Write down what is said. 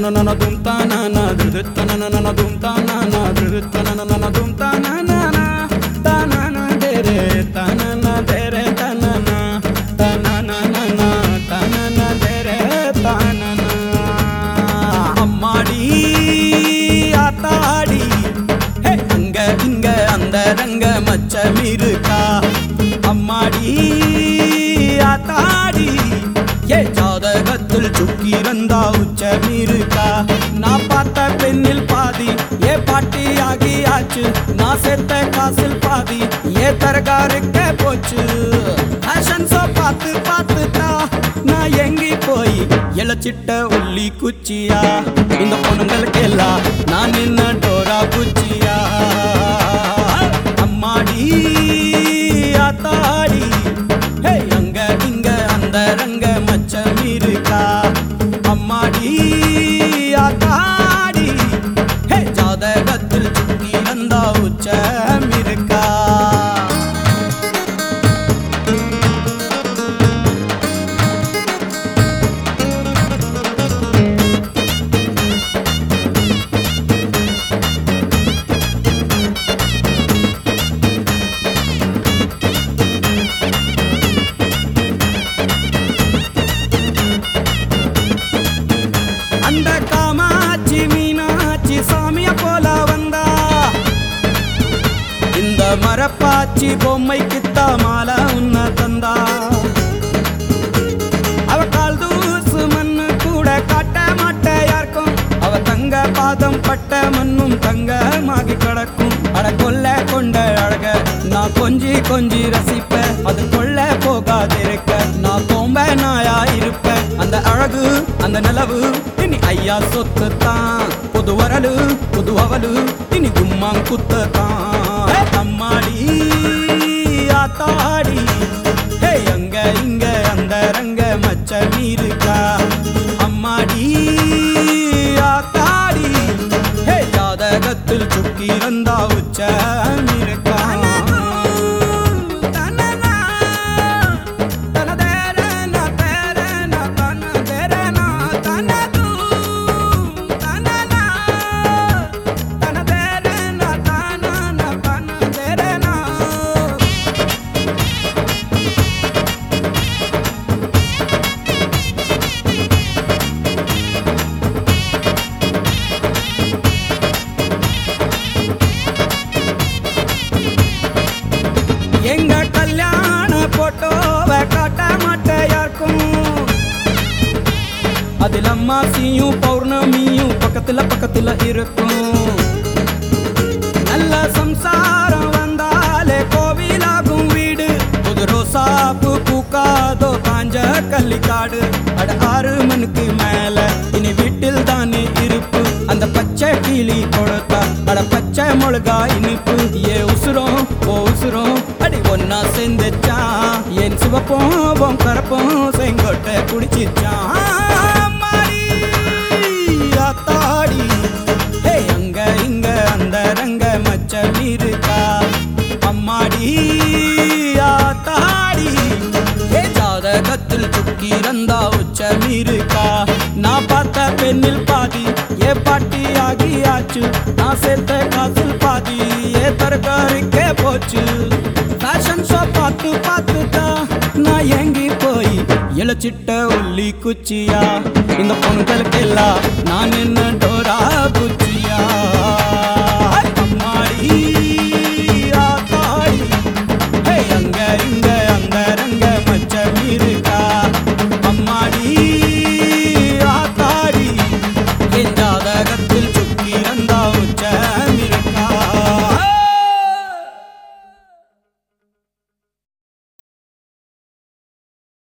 தனனன தும் தானானா திரு தனனன தும் தானானா திரு தனனன தும் தானானா தானானா தேரே தானானா தேரே தானானா தானானா தானானா தேரே தானானா அம்மாடி ஆத்தாடி ஹே, அங்க இங்க அந்த ரங்க மச்சம் இருக்கா அம்மாடி ஆத்தாடி ஏ ஜாதகத்தில் சுக்கிரந்தா உச்சம் இருக்கா நான் பார்த்த பெண்ணில் பாதி ஏ பாட்டி ஆகியாச்சு நான் சேர்த்த காசில் பாதி ஏ தரகாருக்க போச்சு ஃபேஷன் ஷோ பார்த்து பார்த்துட்டா நான் எங்கி போய் இளச்சிட்ட உள்ளி குச்சியா இந்த பொண்ணுங்களுக்கு எல்லாம் நான் என்ன டோரா குச்சியா அம்மாடி ஆத்தாடி ஹே அங்க இங்க அந்த ரங்க மச்சம் இருக்கா அம்மாடி ஆத்தாடி ஹே ஜாதகத்தில் சுத்தி வந்தா உச்சம் இருக்கா அந்த காமாட்சி மீனாட்சி சாமிய போல வந்தா இந்த மரப்பாச்சி பொம்மைக்குத்தா மாலை உன்ன தந்தா அவ கால் தூசு மண்ணு கூட காட்ட மாட்டையார்க்கும் அவ தங்க பாதம் பட்ட மண்ணும் தங்கமாகி கிடக்கும் அட கொல்ல கொண்ட அழக நான் கொஞ்சி கொஞ்சி ரசிப்பேன் அது கொள்ள போகாதிருக்க நான் கோம்ப நாயா இருப்பேன் அந்த அழகு அந்த நிலவு இனி ஐயா சொத்து தான் புது வரலு புது அவலு இனி கும்மாங் குத்து தான் அம்மாடி ஆத்தாடி ஹே அங்க இங்க அந்த ரங்க மச்சம் இருக்கா அம்மாடி ஆத்தாடி ஹே ஜாதகத்தில் சுக்கி வந்தா உச்சம் இருக்கா எங்க கல்யாண போட்டோவை காட்ட மாட்டையாருக்கும் அதில் அம்மாசியும் பௌர்ணமியும் பக்கத்துல பக்கத்துல இருக்கும் நல்ல சம்சாரம் வந்தாலே கோவிலாகும் வீடு புது ரோசாப்பு பூக்காதோ காஞ்ச கள்ளிக்காடு அட ஆறு மணிக்கு மேல இனி வீட்டில் தானே இருப்பு அந்த பச்சை கிளி கொடுத்தா அட பச்சை மிளகா இனிப்பு ஏ உசுரோம் ஓ உசுரோம் அடி ஒன்னா சேர்ந்துச்சான் என் சிவப்போம் கரப்போம் செங்கோட்டை குடிச்சிச்சான் மாறி ஆத்தாடி ஹே அங்க இங்க அந்த ரங்க மச்சம் இருக்கா அம்மாடி ஆத்தாடி ஹே ஜாதகத்தில் துக்கி ரந்தா உச்சம் இருக்கா நான் பார்த்த பெண்ணில் பாதி ஏ பாட்டி ஆகியாச்சு நான் சேர்த்த காசில் பாதி ஏ தரகாரிக்கே போச்சு ஃபேஷன் ஷோ பார்த்து பார்த்துட்டா நான் எங்கி போய் இளச்சிட்ட உள்ளி குச்சியா இந்த பொண்ணுகளுக்கெல்லாம் நான் என்ன டோரா குச்சி